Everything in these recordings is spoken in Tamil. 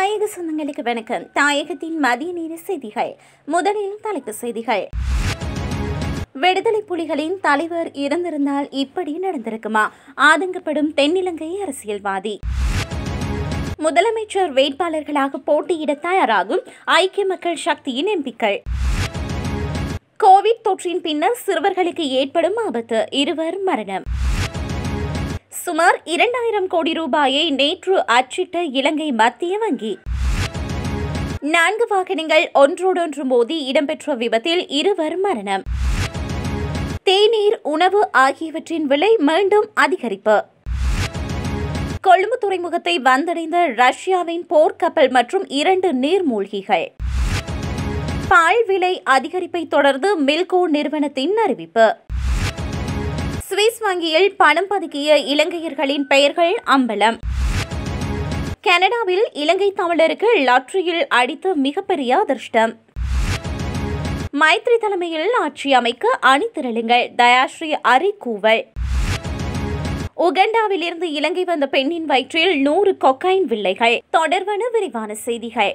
தாயக சொந்தங்களுக்கு வணக்கம் தாயகத்தின் மதிய நேர செய்திகள் முதலில் தலைப்புச் செய்திகள் விடுதலை புலிகளின் தலைவர் இருந்திருந்தால் இப்படி நடந்திருக்குமா ஆதங்கப்படும் தென்னிலங்கை அரசியல்வாதி முதலமைச்சர் வேட்பாளர்களாக போட்டியிட தயாராகும் ஐக்கிய மக்கள் சக்தியின் எம்பிக்கள் கோவிட் தொற்றின் பின்னர் சிறுவர்களுக்கு ஏற்படும் ஆபத்து இருவர் மரணம் சுமார் இரண்டாயிரம் கோடி ரூபாயை நேற்று அச்சிட்ட இலங்கை மத்திய வங்கி நான்கு வாகனங்கள் ஒன்றோடொன்று மோதி இடம்பெற்ற விபத்தில் இருவர் மரணம் தேநீர் உணவு ஆகியவற்றின் விலை மீண்டும் அதிகரிப்பு கொழும்பு துறைமுகத்தை வந்தடைந்த ரஷ்யாவின் போர்க்கப்பல் மற்றும் இரண்டு நீர்மூழ்கிகள் பால் விலை அதிகரிப்பை தொடர்ந்து மில்கோ நிறுவனத்தின் அறிவிப்பு சுவிஸ் வங்கியில் பணம் பதுக்கிய இலங்கையர்களின் பெயர்கள் அம்பலம் கனடாவில் இலங்கை தமிழருக்கு லாட்டரியில் அடித்த மிகப்பெரிய அதிர்ஷ்டம் மைத்ரி தலைமையில் ஆட்சி அமைக்க அணி திரளுங்கள் தயாஸ்ரீ அரிக்கூவல் உகண்டாவிலிருந்து இலங்கை வந்த பெண்ணின் வயிற்றில் நூறு கொக்கைன் வில்லைகள் தொடர்பான விரிவான செய்திகள்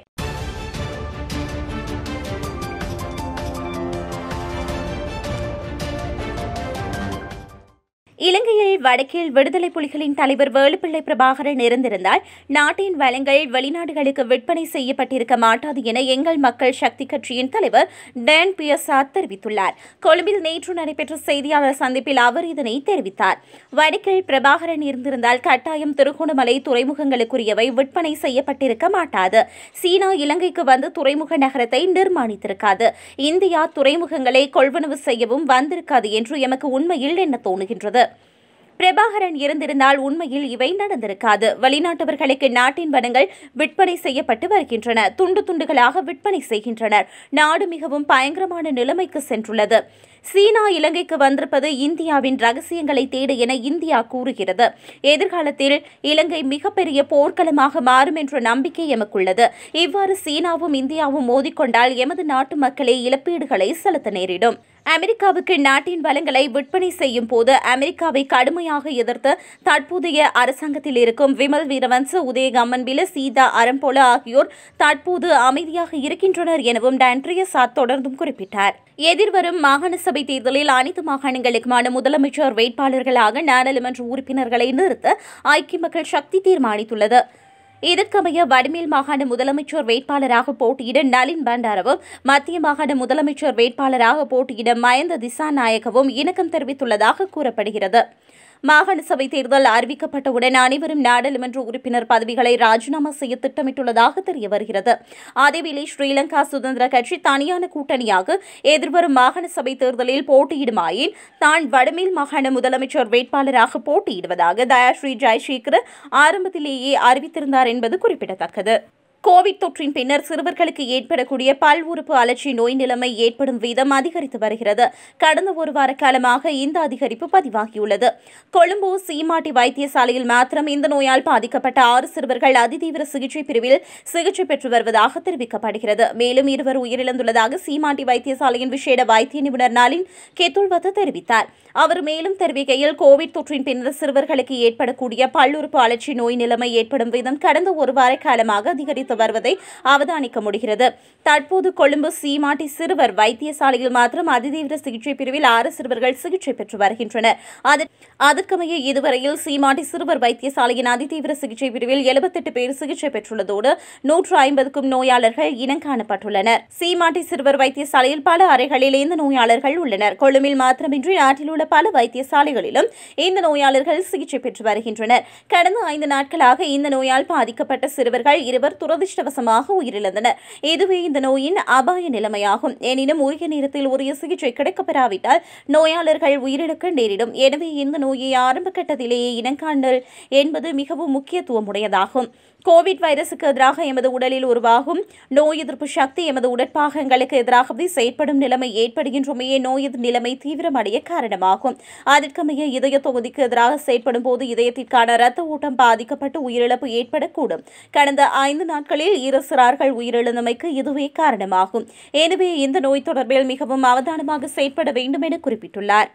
இலங்கையில் வடக்கில் விடுதலை புலிகளின் தலைவர் வேலுப்பிள்ளை பிரபாகரன் இருந்திருந்தால் நாட்டின் வளங்கள் வெளிநாடுகளுக்கு விற்பனை செய்யப்பட்டிருக்க மாட்டாது என எங்கள் மக்கள் சக்தி கட்சியின் தலைவர் டேன் பியசாத் தெரிவித்துள்ளார் கொழும்பில் நேற்று நடைபெற்ற செய்தியாளர் சந்திப்பில் அவர் இதனை தெரிவித்தார் வடக்கில் பிரபாகரன் இருந்திருந்தால் கட்டாயம் திருகோணமலை துறைமுகங்களுக்குரியவை விற்பனை செய்யப்பட்டிருக்க மாட்டாது சீனா இலங்கைக்கு வந்து துறைமுக நகரத்தை நிர்மாணித்திருக்காது இந்தியா துறைமுகங்களை கொள்வனவு செய்யவும் வந்திருக்காது என்று எமக்கு உண்மையில் என்ன தோணுகின்றது பிரபாகரன் இருந்திருந்தால் உண்மையில் இவை நடந்திருக்காது வெளிநாட்டவர்களுக்கு நாட்டின் வனங்கள் விற்பனை செய்யப்பட்டு வருகின்றன துண்டு துண்டுகளாக விற்பனை செய்கின்றனர் நாடு மிகவும் பயங்கரமான நிலைமைக்கு சென்றுள்ளது சீனா இலங்கைக்கு வந்திருப்பது இந்தியாவின் ரகசியங்களை தேட என இந்தியா கூறுகிறது எதிர்காலத்தில் இலங்கை மிகப்பெரிய போர்க்களமாக மாறும் என்ற நம்பிக்கை எமக்குள்ளது இவ்வாறு சீனாவும் இந்தியாவும் மோதிக்கொண்டால் எமது நாட்டு மக்களே இழப்பீடுகளை செலுத்த நேரிடும் அமெரிக்காவுக்கு நாட்டின் வளங்களை விற்பனை செய்யும் போது அமெரிக்காவை கடுமையாக எதிர்த்து தற்போதைய அரசாங்கத்தில் இருக்கும் விமல் வீரவன்ச உதயகம்மன் பில சீதா அறம்போல ஆகியோர் தற்போது அமைதியாக இருக்கின்றனர் எனவும் டான்ட்ரியசாத் தொடர்ந்தும் குறிப்பிட்டார் எதிர்வரும் மாகாண சபை தேர்தலில் அனைத்து மாகாணங்களுக்குமான முதலமைச்சர் வேட்பாளர்களாக நாடாளுமன்ற உறுப்பினர்களை நிறுத்த ஐக்கிய மக்கள் சக்தி தீர்மானித்துள்ளது இதற்கமைய வடமேல் மாகாண முதலமைச்சர் வேட்பாளராக போட்டியிட நளின் பண்டாரவும் மத்திய மாகாண முதலமைச்சர் வேட்பாளராக போட்டியிட மயந்த திசாநாயகவும் இணக்கம் தெரிவித்துள்ளதாக கூறப்படுகிறது மாகாண சபை தேர்தல் அறிவிக்கப்பட்டவுடன் அனைவரும் நாடாளுமன்ற உறுப்பினர் பதவிகளை ராஜினாமா செய்ய திட்டமிட்டுள்ளதாக தெரிய வருகிறது அதேவேளை ஸ்ரீலங்கா சுதந்திர கட்சி தனியான கூட்டணியாக எதிர்வரும் மாகாண சபை தேர்தலில் போட்டியிடுமாயின் தான் வடமேல் மாகாண முதலமைச்சர் வேட்பாளராக போட்டியிடுவதாக தயாஸ்ரீ ஜெயசேகர் ஆரம்பத்திலேயே அறிவித்திருந்தார் என்பது குறிப்பிடத்தக்கது கோவிட் தொற்றின் பின்னர் சிறுவர்களுக்கு ஏற்படக்கூடிய பல் உறுப்பு அலர்ச்சி நோய் நிலைமை ஏற்படும் வீதம் அதிகரித்து வருகிறது கடந்த ஒரு வார காலமாக இந்த அதிகரிப்பு பதிவாகியுள்ளது கொழும்பு சீமாட்டி வைத்தியசாலையில் மாத்திரம் இந்த நோயால் பாதிக்கப்பட்ட ஆறு சிறுவர்கள் அதிதீவிர சிகிச்சை பிரிவில் சிகிச்சை பெற்று வருவதாக தெரிவிக்கப்படுகிறது மேலும் இருவர் உயிரிழந்துள்ளதாக சீமாட்டி வைத்தியசாலையின் விசேட வைத்திய நிபுணர் நளின் கெத்துல்வத்து தெரிவித்தார் அவர் மேலும் தெரிவிக்கையில் கோவிட் தொற்றின் பின்னர் சிறுவர்களுக்கு ஏற்படக்கூடிய பல்லுறுப்பு அலர்ச்சி நோய் நிலைமை ஏற்படும் வீதம் கடந்த ஒரு வார காலமாக அதிகரித்து வருவதை அவதானிக்க முடிகிறது தற்போது கொழும்பு சீமாட்டி சிறுவர் வைத்தியசாலையில் மாத்திரம் அதிதீவிர சிகிச்சை பிரிவில் ஆறு சிறுவர்கள் சிகிச்சை பெற்று வருகின்றனர் அது- அதற்கமைய இதுவரையில் சீமாட்டி சிறுவர் வைத்தியசாலையின் அதிதீவிர சிகிச்சை பிரிவில் எழுபத்தெட்டு பேர் சிகிச்சை பெற்றுள்ளதோடு நூற்று ஐம்பதுக்கும் நோயாளர்கள் இனம் காணப்பட்டுள்ளனர் சீமாட்டி சிறுவர் வைத்தியசாலையில் பல அறைகளில் இந்த நோயாளர்கள் உள்ளனர் கொழும்பில் மாத்திரமின்றி நாட்டில் உள்ள பல வைத்தியசாலைகளிலும் இந்த நோயாளர்கள் சிகிச்சை பெற்று வருகின்றனர் கடந்த ஐந்து நாட்களாக இந்த நோயால் பாதிக்கப்பட்ட சிறுவர்கள் இருவர் துரதிர்ஷ்டவசமாக உயிரிழந்தனர் இதுவே இந்த நோயின் அபாய நிலைமையாகும் எனினும் உரிய நேரத்தில் உரிய சிகிச்சை கிடைக்கப்பெறாவிட்டால் நோயாளர்கள் உயிரிழக்க நேரிடும் எனவே இந்த நோயை ஆரம்ப கட்டத்திலேயே இனங்காணல் என்பது மிகவும் முக்கியத்துவமுடையதாகும் கோவிட் வைரசுக்கு எதிராக எமது உடலில் உருவாகும் நோய் எதிர்ப்பு சக்தி எமது உடற்பாகங்களுக்கு எதிராகவே செயற்படும் நிலைமை ஏற்படுகின்றமையே நோய் எதிர் நிலைமை தீவிரமடைய காரணமாகும் அதற்கமைய இதய தொகுதிக்கு எதிராக செயற்படும் போது இதயத்திற்கான இரத்த ஓட்டம் பாதிக்கப்பட்டு உயிரிழப்பு ஏற்படக்கூடும் கடந்த ஐந்து நாட்களில் இரு சிறார்கள் உயிரிழந்தமைக்கு இதுவே காரணமாகும் எனவே இந்த நோய் தொடர்பில் மிகவும் அவதானமாக செயற்பட வேண்டும் என குறிப்பிட்டுள்ளார்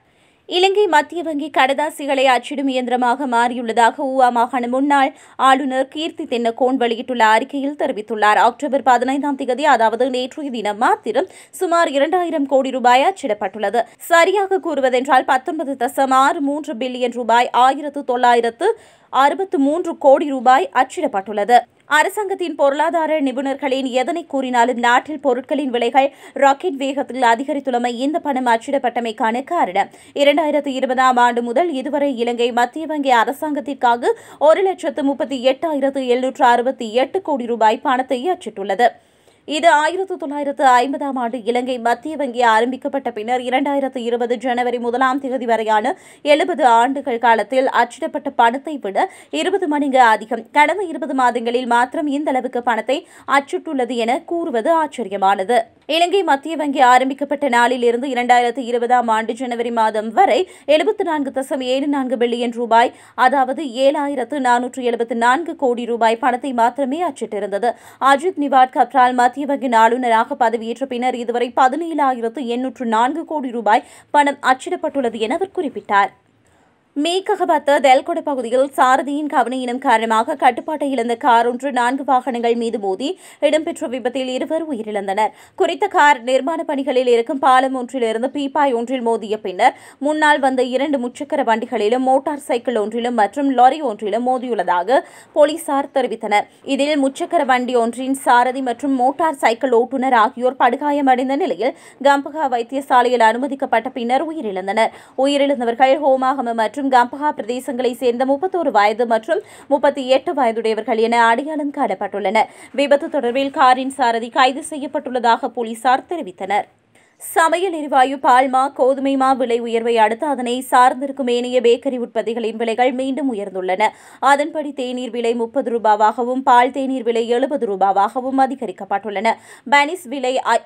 இலங்கை மத்திய வங்கி கடதாசிகளை அச்சிடும் இயந்திரமாக மாறியுள்ளதாக ஊவா மாகாண முன்னாள் ஆளுநர் கீர்த்தி தென்னகோன் வெளியிட்டுள்ள அறிக்கையில் தெரிவித்துள்ளார் அக்டோபர் பதினைந்தாம் தேதி அதாவது நேற்றைய தினம் மாத்திரம் சுமார் இரண்டாயிரம் கோடி ரூபாய் அச்சிடப்பட்டுள்ளது சரியாக கூறுவதென்றால் பத்தொன்பது தசம் ஆறு மூன்று பில்லியன் ரூபாய் ஆயிரத்து தொள்ளாயிரத்து அறுபத்து மூன்று கோடி ரூபாய் அச்சிடப்பட்டுள்ளது அரசாங்கத்தின் பொருளாதார நிபுணர்களின் எதனை கூறினாலும் நாட்டில் பொருட்களின் விலைகள் ராக்கெட் வேகத்தில் அதிகரித்துள்ளமை இந்த பணம் அச்சிடப்பட்டமைக்கான காரணம் இரண்டாயிரத்து இருபதாம் ஆண்டு முதல் இதுவரை இலங்கை மத்திய வங்கி அரசாங்கத்திற்காக ஒரு லட்சத்து முப்பத்தி எட்டாயிரத்து எழுநூற்று அறுபத்தி எட்டு கோடி ரூபாய் பணத்தை அச்சிட்டுள்ளது இது ஆயிரத்து தொள்ளாயிரத்து ஐம்பதாம் ஆண்டு இலங்கை மத்திய வங்கி ஆரம்பிக்கப்பட்ட பின்னர் இரண்டாயிரத்து இருபது ஜனவரி முதலாம் தேதி வரையான எழுபது ஆண்டுகள் காலத்தில் அச்சிடப்பட்ட பணத்தை விட இருபது மடங்கு அதிகம் கடந்த இருபது மாதங்களில் மாத்திரம் இந்த அளவுக்கு பணத்தை அச்சிட்டுள்ளது என கூறுவது ஆச்சரியமானது இலங்கை மத்திய வங்கி ஆரம்பிக்கப்பட்ட நாளில் இருந்து இரண்டாயிரத்து இருபதாம் ஆண்டு ஜனவரி மாதம் வரை எழுபத்தி நான்கு தசம் ஏழு நான்கு பில்லியன் ரூபாய் அதாவது ஏழாயிரத்து நானூற்று எழுபத்தி நான்கு கோடி ரூபாய் பணத்தை மாத்திரமே அச்சிட்டிருந்தது அஜித் நிவாட் கப்ரால் மத்திய வங்கி ஆளுநராக பதவியேற்ற பின்னர் இதுவரை பதினேழாயிரத்து எண்ணூற்று நான்கு கோடி ரூபாய் பணம் அச்சிடப்பட்டுள்ளது என அவர் குறிப்பிட்டார் மீக்ககபத்த தெல்கொட பகுதியில் சாரதியின் கவனையினம் காரணமாக கட்டுப்பாட்டை இழந்த கார் ஒன்று நான்கு வாகனங்கள் மீது மோதி இடம்பெற்ற விபத்தில் இருவர் உயிரிழந்தனர் குறித்த கார் நிர்மாண பணிகளில் இருக்கும் பாலம் ஒன்றிலிருந்து பீப்பாய் ஒன்றில் மோதிய பின்னர் முன்னால் வந்த இரண்டு முச்சக்கர வண்டிகளிலும் மோட்டார் சைக்கிள் ஒன்றிலும் மற்றும் லாரி ஒன்றிலும் மோதியுள்ளதாக போலீசார் தெரிவித்தனர் இதில் முச்சக்கர வண்டி ஒன்றின் சாரதி மற்றும் மோட்டார் சைக்கிள் ஓட்டுநர் ஆகியோர் படுகாயமடைந்த நிலையில் கம்பகா வைத்தியசாலையில் அனுமதிக்கப்பட்ட பின்னர் உயிரிழந்தனர் உயிரிழந்தவர்கள் ஹோமாகம மற்றும் கம்பஹா பிரதேசங்களைச் சேர்ந்த முப்பத்தோரு வயது மற்றும் முப்பத்தி எட்டு வயதுடையவர்கள் என அடையாளம் காணப்பட்டுள்ளனர் விபத்து தொடர்பில் காரின் சாரதி கைது செய்யப்பட்டுள்ளதாக போலீசார் தெரிவித்தனர் சமையல் எரிவாயு பால்மா கோதுமை மா விலை உயர்வை அடுத்து அதனை சார்ந்திருக்கும் ஏனைய பேக்கரி உற்பத்திகளின் விலைகள் மீண்டும் உயர்ந்துள்ளன அதன்படி தேநீர் விலை முப்பது ரூபாவாகவும் பால் தேநீர் விலை எழுபது ரூபாவாகவும் அதிகரிக்கப்பட்டுள்ளன பனிஸ் விலை ஐ-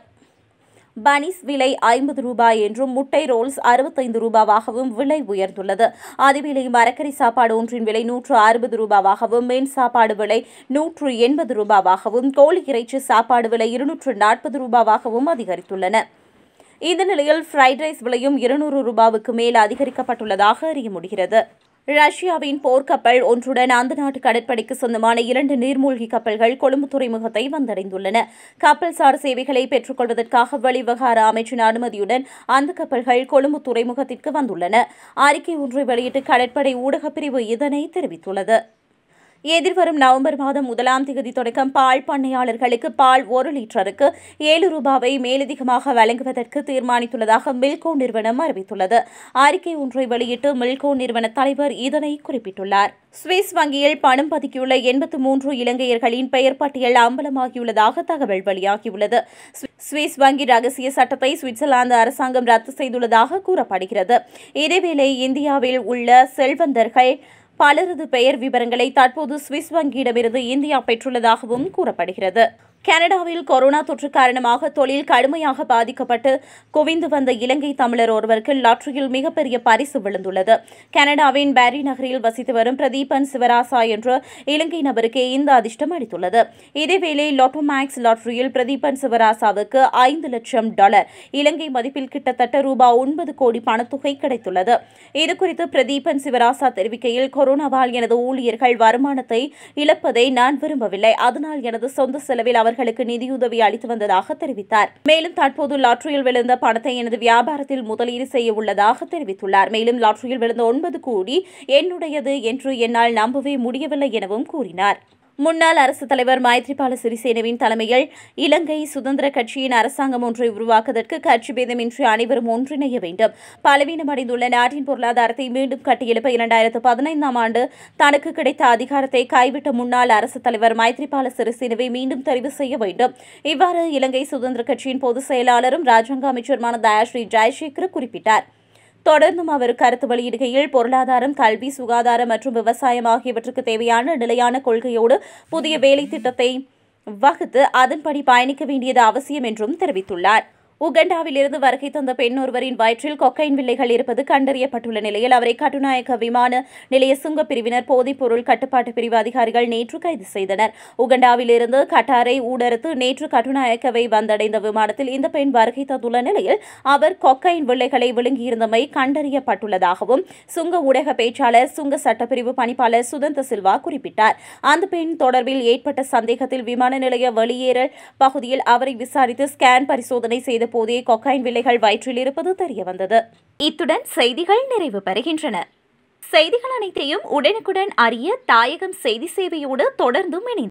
பனிஸ் விலை ஐம்பது ரூபாய் என்றும் முட்டை ரோல்ஸ் அறுபத்தைந்து ரூபாவாகவும் விலை உயர்ந்துள்ளது அதேவேளை மரக்கறி சாப்பாடு ஒன்றின் விலை நூற்று அறுபது ரூபாவாகவும் மீன் சாப்பாடு விலை நூற்று எண்பது ரூபாவாகவும் கோழி இறைச்சி சாப்பாடு விலை இருநூற்று நாற்பது ரூபாவாகவும் அதிகரித்துள்ளன இந்த நிலையில் ஃப்ரைட் ரைஸ் விலையும் இருநூறு ரூபாவுக்கு மேல் அதிகரிக்கப்பட்டுள்ளதாக அறிய முடிகிறது ரஷ்யாவின் போர்க்கப்பல் ஒன்றுடன் அந்த நாட்டு கடற்படைக்கு சொந்தமான இரண்டு நீர்மூழ்கி கப்பல்கள் கொழும்பு துறைமுகத்தை வந்தடைந்துள்ளன கப்பல்சார் சேவைகளை பெற்றுக்கொள்வதற்காக வெளிவிவகார அமைச்சின் அனுமதியுடன் அந்த கப்பல்கள் கொழும்பு துறைமுகத்திற்கு வந்துள்ளன அறிக்கை ஒன்றை வெளியிட்டு கடற்படை ஊடகப் பிரிவு இதனை தெரிவித்துள்ளது எதிர்வரும் நவம்பர் மாதம் முதலாம் தேதி தொடக்கம் பால் பண்ணையாளர்களுக்கு பால் ஒரு லிட்டருக்கு ஏழு ரூபாவை மேலதிகமாக வழங்குவதற்கு தீர்மானித்துள்ளதாக மில்கோ நிறுவனம் அறிவித்துள்ளது அறிக்கை ஒன்றை வெளியிட்டு மில்கோ நிறுவன தலைவர் இதனை குறிப்பிட்டுள்ளார் சுவிஸ் வங்கியில் பணம் பதுக்கியுள்ள எண்பத்து மூன்று இலங்கையர்களின் பெயர் பட்டியல் அம்பலமாகியுள்ளதாக தகவல் வெளியாகியுள்ளது சு- சுவிஸ் வங்கி ரகசிய சட்டத்தை சுவிட்சர்லாந்து அரசாங்கம் ரத்து செய்துள்ளதாக கூறப்படுகிறது இதேவேளை இந்தியாவில் உள்ள செல்வந்தர்கள் பலரது பெயர் விவரங்களை தற்போது சுவிஸ் வங்கியிடமிருந்து இந்தியா பெற்றுள்ளதாகவும் கூறப்படுகிறது கனடாவில் கொரோனா தொற்று காரணமாக தொழில் கடுமையாக பாதிக்கப்பட்டு குவிந்து வந்த இலங்கை தமிழர் ஒருவருக்கு லாட்டரியில் மிகப்பெரிய பரிசு விழுந்துள்ளது கனடாவின் பேரி நகரில் வசித்து வரும் பிரதீபன் சிவராசா என்ற இலங்கை நபருக்கே இந்த அதிர்ஷ்டம் அளித்துள்ளது இதேவேளை லோட்டோ மேக்ஸ் லாட்டரியில் பிரதீபன் சிவராசாவுக்கு ஐந்து லட்சம் டாலர் இலங்கை மதிப்பில் கிட்டத்தட்ட ரூபாய் ஒன்பது கோடி பணத்தொகை கிடைத்துள்ளது இதுகுறித்து பிரதீபன் சிவராசா தெரிவிக்கையில் கொரோனாவால் எனது ஊழியர்கள் வருமானத்தை இழப்பதை நான் விரும்பவில்லை அதனால் எனது சொந்த செலவில் அவர்களுக்கு நிதியுதவி அளித்து வந்ததாக தெரிவித்தார் மேலும் தற்போது லாட்டரியில் விழுந்த பணத்தை எனது வியாபாரத்தில் முதலீடு செய்ய உள்ளதாக தெரிவித்துள்ளார் மேலும் லாட்டரியில் விழுந்த ஒன்பது கோடி என்னுடையது என்று என்னால் நம்பவே முடியவில்லை எனவும் கூறினார் முன்னாள் அரசுத் தலைவர் மைத்ரிபால சிறிசேனவின் தலைமையில் இலங்கை சுதந்திர கட்சியின் அரசாங்கம் ஒன்றை உருவாக்குவதற்கு கட்சி பேதமின்றி அனைவரும் ஒன்றிணைய வேண்டும் பலவீனமடைந்துள்ள நாட்டின் பொருளாதாரத்தை மீண்டும் கட்டியெழுப்ப இரண்டாயிரத்து பதினைந்தாம் ஆண்டு தனக்கு கிடைத்த அதிகாரத்தை கைவிட்ட முன்னாள் அரசுத் தலைவர் மைத்ரிபால சிறிசேனவை மீண்டும் தெரிவு செய்ய வேண்டும் இவ்வாறு இலங்கை சுதந்திர கட்சியின் பொதுச் செயலாளரும் ராஜாங்க அமைச்சருமான தயாஸ்ரீ ஜெயசேகர் குறிப்பிட்டார் தொடர்ந்தும் அவர் கருத்து வெளியிடுகையில் பொருளாதாரம் கல்வி சுகாதாரம் மற்றும் விவசாயம் ஆகியவற்றுக்கு தேவையான நிலையான கொள்கையோடு புதிய வேலை திட்டத்தை வகுத்து அதன்படி பயணிக்க வேண்டியது அவசியம் என்றும் தெரிவித்துள்ளார் உகண்டாவிலிருந்து வருகை தந்த பெண் ஒருவரின் வயிற்றில் கொக்கைன் வில்லைகள் இருப்பது கண்டறியப்பட்டுள்ள நிலையில் அவரை கட்டுநாயக்க விமான நிலைய சுங்கப் பிரிவினர் போதைப் பொருள் கட்டுப்பாட்டு பிரிவு அதிகாரிகள் நேற்று கைது செய்தனர் உகண்டாவிலிருந்து கட்டாரை ஊடறுத்து நேற்று கட்டுநாயக்கவை வந்தடைந்த விமானத்தில் இந்த பெண் வருகை தந்துள்ள நிலையில் அவர் கொக்கைன் வில்லைகளை விழுங்கியிருந்தமை கண்டறியப்பட்டுள்ளதாகவும் சுங்க ஊடக பேச்சாளர் சுங்க சட்டப்பிரிவு பணிப்பாளர் சுதந்த சில்வா குறிப்பிட்டார் அந்த பெண் தொடர்பில் ஏற்பட்ட சந்தேகத்தில் விமான நிலைய வெளியேறல் பகுதியில் அவரை விசாரித்து ஸ்கேன் பரிசோதனை செய்த போதே கொக்கைன் வில்லைகள் வயிற்றில் இருப்பது தெரியவந்தது இத்துடன் செய்திகள் நிறைவு பெறுகின்றன செய்திகள் அனைத்தையும் உடனுக்குடன் அறிய தாயகம் செய்தி சேவையோடு தொடர்ந்தும் இணைந்து